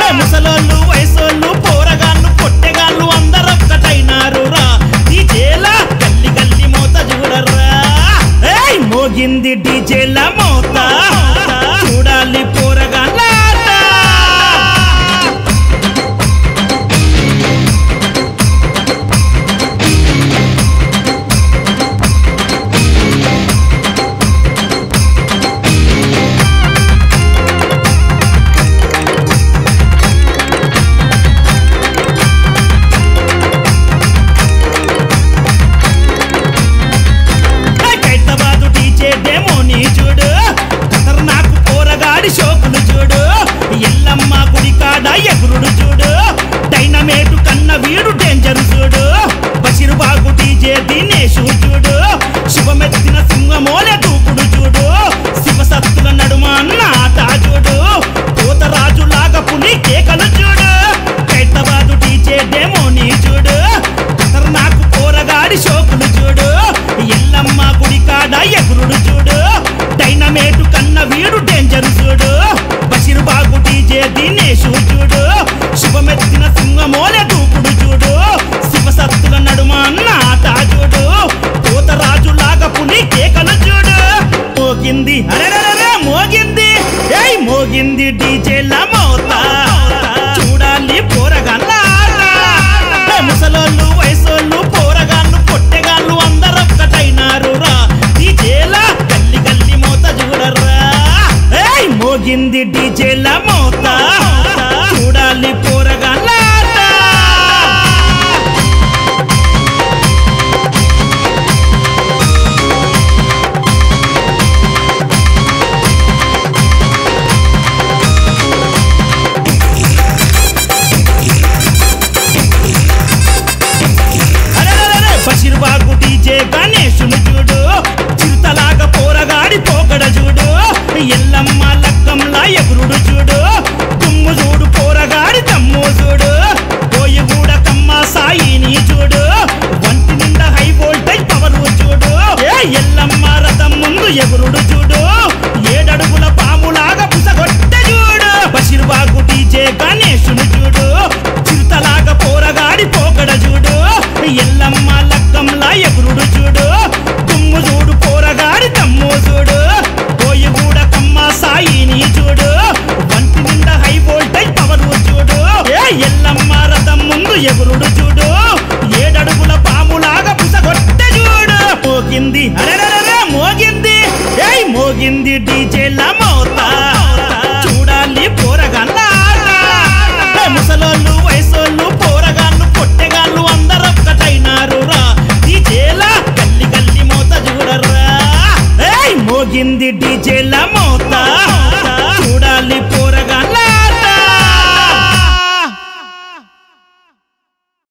ముసలోళ్ళు వయసోళ్ళు పోరగాళ్ళు పొట్టెగాళ్ళు అందరొక్కటైనారు రా డీజేల గల్లి గల్లి మోత చూడర్రా ఏయ్ మోగింది డీజేల మోత చూడాలి పోరగాళ్ళ ఆట. హైదరాబాదు డీజే డెమో నీ చూడు ఖతర్నాక్ పోరగాడి షోకులు చూడు ఎల్లమ్మ గుడి కాడ ఎగురుడు చూడు డైనమేటు కన్న వీడు డేంజర్ చూడు బషిరుబాగు డీజే దినేషు చూడు శివమెత్తిన సింహమోలే దూకుడు చూడు శివసత్తుల నడుమ అన్న ఆట చూడు పోతరాజు లాగా పులి కేకలు చూడు హైదరాబాదు డీజే డెమో నీ చూడు ఖతర్నాక్ పోరగాడి షోకులు చూడు ఎల్లమ్మ గుడి కాడ ఎగురుడు చూడు డైనమేటు కన్న వీడు డేంజర్ చూడు బషిరు బాగు డీజే దినేషు చూడు శుభమెత్తిన సింహమోలే దూకుడు చూడు శివసత్తుల నడుమ అన్న ఆట చూడు పోతరాజు లాగా పులి కేకలు చూడు మోగింది అరెరెరెరె మోగింది ఏయ్ మోగింది డీజేల మోత చూడాలి పోరగాళ్ళ ఆట. ఏ ముసలోళ్ళు వయసోళ్ళు పోరగాళ్ళు పొట్టెగాళ్ళు అందరొక్కటైనారు రా డీజేల గల్లి గల్లి మోత చూడర్రా ఏయ్ మోగింది డీజేల మోత చూడాలి పోరగాళ్ళ ఆట. అరెరెరెరె, బషీర్బాగు డీజే గణేశుని చూడు చిరుతలాగా పోరగాడి పోకడ చూడు ఎల్లమ్మ లక్కంలా ఎగురుడు చూడు దుమ్ము చూడు పోరగాడి దమ్ము చూడు పోయి కూడా కమ్మ సాయిని చూడు వంటి నిండా హై వోల్టేజ్ పవర్ చూడు ఏ ఎల్లమ్మ రథం ముందు ఎగురుడు చూడు ఏడడుగుల పాములాగా పుసగొట్టె చూడు బషీర్బాగు డీజే గణేశుని చూడు చిరుతలాగా పోరగాడి పోకడ చూడు ఎల్లమ్మ లక్కంలా ఎగురుడు చూడు దుమ్ము చూడు పోరగాడి తమ్ము చూడు పోయి కూడా కమ్మ సాయిని చూడు వంటి నిండా హై వోల్టేజ్ పవర్ చూడు ఏ ఎల్లమ్మ రథం ముందు ఎగురుడు చూడు ఏడడుగుల పాములాగా పుసగొట్టె చూడు మోగింది అరెరెరెరె మోగింది ఏయ్ మోగింది డీజేల మోత చూడాలి పోరగాళ్ళ ఆట. ఏ ముసలోళ్ళు వయసోళ్ళు పోరగాళ్ళు పొట్టెగాళ్ళు అందరొక్కటైనారు రా డీజేల గల్లి గల్లి మోత చూడర్రా ఏయ్ మోగింది డీజేల మోత